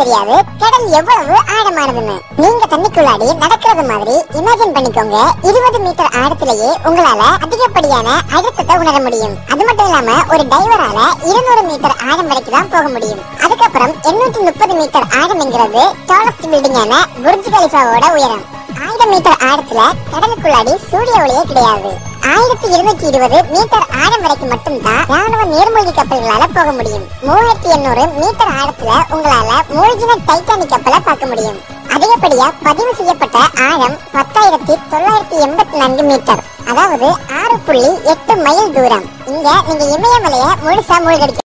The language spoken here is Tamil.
தெரியாது கடல் எவ்வளவு ஆழமானதுன்னு நீங்க தண்ணிக்குள்ளாடி நடக்கிறது மாதிரி இமேஜின் பண்ணிக்கோங்க இருபது மீட்டர் ஆழத்திலேயே உங்களால அதிகப்படியான அழுத்தத்தை உணர முடியும் அது மட்டும் இல்லாம ஒரு டைவரால இருநூறு மீட்டர் ஆழம் வரைக்கும் தான் போக முடியும் அதுக்கப்புறம் எண்ணூற்றி முப்பது மீட்டர் ஆழம்ங்கிறது டாலஸ்ட் பில்டிங்கான புர்ஜ் கலிஃபாவோட உயரம் ஆயிரம் மீட்டர் ஆழத்துல கடலுக்குள்ளாடி சூரிய ஒளியே கிடையாது ஆயிரத்தி இருநூற்றி இருபது மீட்டர் ஆழம் வரைக்கும் மட்டும்தான் ராணுவ நீர்மூழ்கி கப்பல்களால போக முடியும் மூவாயிரத்தி எண்ணூறு மீட்டர் ஆழத்துல உங்களால மூழ்கின டைட்டானிக் கப்பலை பார்க்க முடியும் அதிகப்படியா பதிவு செய்யப்பட்ட ஆழம் பத்தாயிரத்தி தொள்ளாயிரத்தி எண்பத்தி நான்கு மீட்டர் அதாவது ஆறு புள்ளி எட்டு மைல் தூரம் இங்க நீங்க இமயமலையை முழுசா மூழ்கடிக்க